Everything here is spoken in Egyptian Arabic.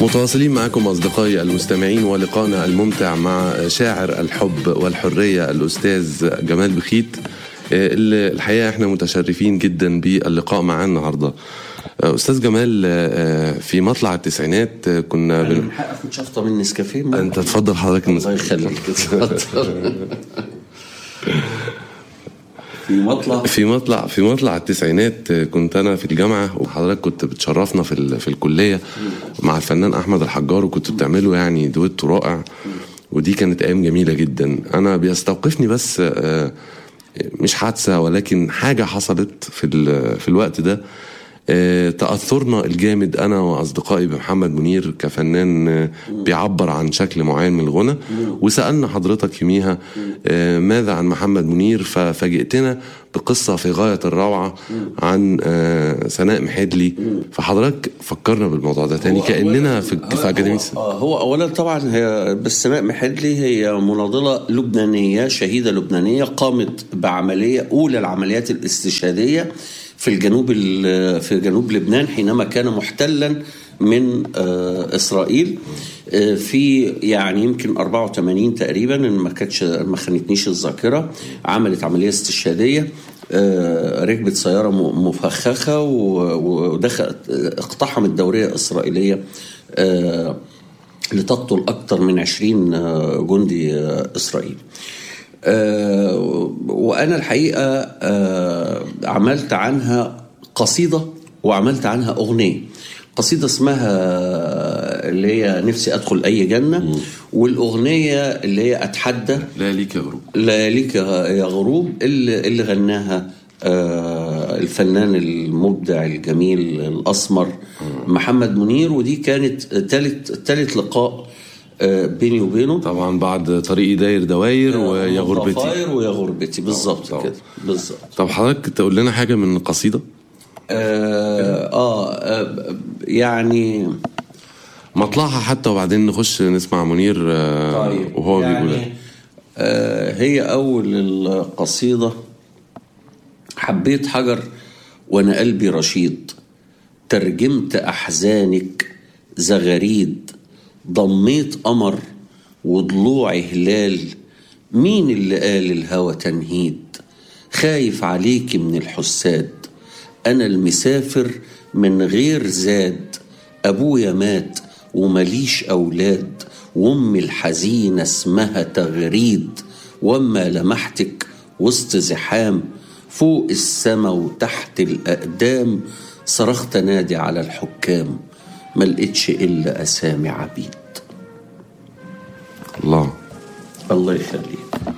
متواصلين معكم أصدقائي المستمعين ولقائنا الممتع مع شاعر الحب والحرية الأستاذ جمال بخيت اللي الحقيقة احنا متشرفين جدا باللقاء معاه النهاردة أستاذ جمال في مطلع التسعينات كنا بن... اخد شفطة من نسكافيه انت تفضل حضرتك الله يخليك اتفضل في مطلع في مطلع في مطلع التسعينات كنت انا في الجامعه وحضرتك كنت بتشرفنا في في الكليه مع الفنان احمد الحجار وكنتوا بتعملوا يعني دويتو رائع ودي كانت ايام جميله جدا انا بيستوقفني بس مش حادثه ولكن حاجه حصلت في في الوقت ده تأثرنا الجامد أنا وأصدقائي بمحمد منير كفنان بيعبر عن شكل معين من الغنى وسألنا حضرتك يوميها ماذا عن محمد منير ففاجئتنا بقصة في غاية الروعة عن سناء محدلي فحضرتك فكرنا بالموضوع ده تاني كأننا في, في أكاديمية هو أولا طبعا هي بس سناء محدلي هي مناضلة لبنانية شهيدة لبنانية قامت بعملية أولى العمليات الاستشهادية في الجنوب في جنوب لبنان حينما كان محتلا من اسرائيل في يعني يمكن 84 تقريبا ان ما كانتش ما خانتنيش الذاكره عملت عمليه استشهاديه ركبت سياره مفخخه ودخلت اقتحمت دوريه اسرائيليه لتقتل اكثر من 20 جندي اسرائيلي آه وانا الحقيقه آه عملت عنها قصيده وعملت عنها اغنيه قصيده اسمها اللي هي نفسي ادخل اي جنه م. والاغنيه اللي هي اتحدى لا ليك يا غروب لا ليك يا غروب اللي, اللي غناها آه الفنان المبدع الجميل الاسمر م. محمد منير ودي كانت ثالث ثالث لقاء بيني وبينه طبعا بعد طريقي داير دواير ويا غربتي ضفاير ويا غربتي بالظبط كده بالظبط طب حضرتك تقول لنا حاجه من القصيده آه, آه يعني مطلعها حتى وبعدين نخش نسمع منير آه طيب وهو يعني بيقول آه هي اول القصيده حبيت حجر وانا قلبي رشيد ترجمت احزانك زغاريد ضميت قمر وضلوعي هلال مين اللي قال الهوى تنهيد خايف عليك من الحساد أنا المسافر من غير زاد أبويا مات ومليش أولاد وأمي الحزينة اسمها تغريد وأما لمحتك وسط زحام فوق السما وتحت الأقدام صرخت نادي على الحكام ما لقيتش الا اسامي عبيد الله الله يخليك